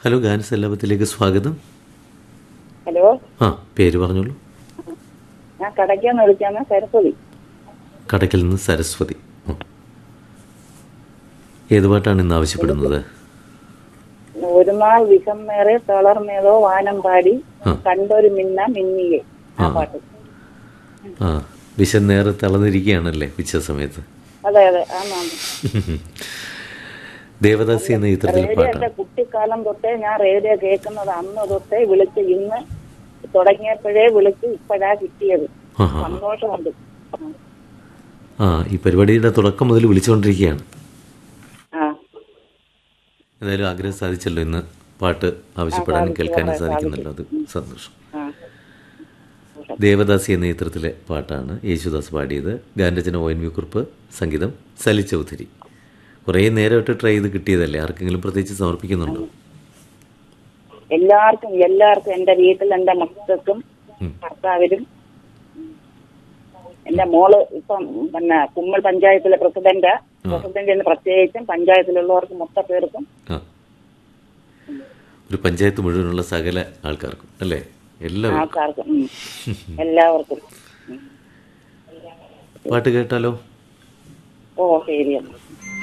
Hello ഗാനസ് എല്ലാപത്തിലേക്ക് സ്വാഗതം hello ആ പേര് പറഞ്ഞോളൂ ഞാൻ കടയ്ക്കാന്ന് വിളിക്കാന്ന് സരസ്വതി കടക്കിൽ നിന്ന് സരസ്വതി ഉം. ഏത് പാട്ടാണ് ഇന്ന് ആവശ്യപ്പെടുന്നത് ഒരു നാൾ വിഷമേറെ തളർന്നേതോ വാനം പാടി ആ. കണ്ടൊരു മിന്ന മിന്നിയെ ആ ആ. പാട്ട് ആ വിശന്നേറെ തളർന്നിരിക്കുകയാണല്ലേ ഉച്ച സമയത്ത് അതെ അതെ ആന്നാന്ന് ദേവദാസി എന്ന ചിത്രത്തിലെ റേഡിയോ പാട്ടാണ് കുട്ടിക്കാലം തൊട്ടേ ഞാൻ റേഡിയോ കേൾക്കുന്നത് അന്ന് തൊട്ടേ വിളിച്ച് ഇന്ന് തുടങ്ങിയപ്പോഴേ വിളിച്ച് ഇപ്പോഴാ കിട്ടിയത് ആ ആ, സന്തോഷമുണ്ട് ആ ഈ പരിപാടിയുടെ തുടക്കം മുതൽ വിളിച്ചുകൊണ്ടിരിക്കുകയാണ് ആ എന്തായാലും ആഗ്രഹം സാധിച്ചല്ലോ ഇന്ന് പാട്ട് ആവശ്യപ്പെടാനും സാധിച്ചു, കേൾക്കാനും വളരെ സാധിക്കുന്നല്ലോ അത് സന്തോഷം ആ ദേവദാസി എന്ന ചിത്രത്തിലെ പാട്ടാണ് യേശുദാസ് പാടിയത് ഗാനരചന ഒ എൻ വി കുറുപ്പ് സംഗീതം സലി ചൗധരി കുറേ നേരമായിട്ട് ട്രൈ ചെയ്ത് കിട്ടിയതല്ലേ ആർക്കെങ്കിലും പ്രത്യേകിച്ച് സമർപ്പിക്കുന്നുണ്ടോ എല്ലാവർക്കും എല്ലാവർക്കും എന്റെ വീട്ടിൽ എന്റെ മക്കൾക്കും ഉം. ഭർത്താവിനും എന്റെ മോള് ഇപ്പം പിന്നെ കുമ്മൽ പഞ്ചായത്തിലെ പ്രസിഡന്റ് പ്രസിഡന്റിന് പ്രത്യേകിച്ചും പഞ്ചായത്തിലുള്ളവർക്ക് മൊത്ത പേർക്കും ആ ഒരു പഞ്ചായത്ത് മുഴുവനുള്ള സകല ആൾക്കാർക്കും അല്ലേ എല്ലാവർക്കും ആൾക്കാർക്കും ഉം. എല്ലാവർക്കും ഉം. പാട്ട് കേട്ടാലോ ഓ ശരി എന്നാ.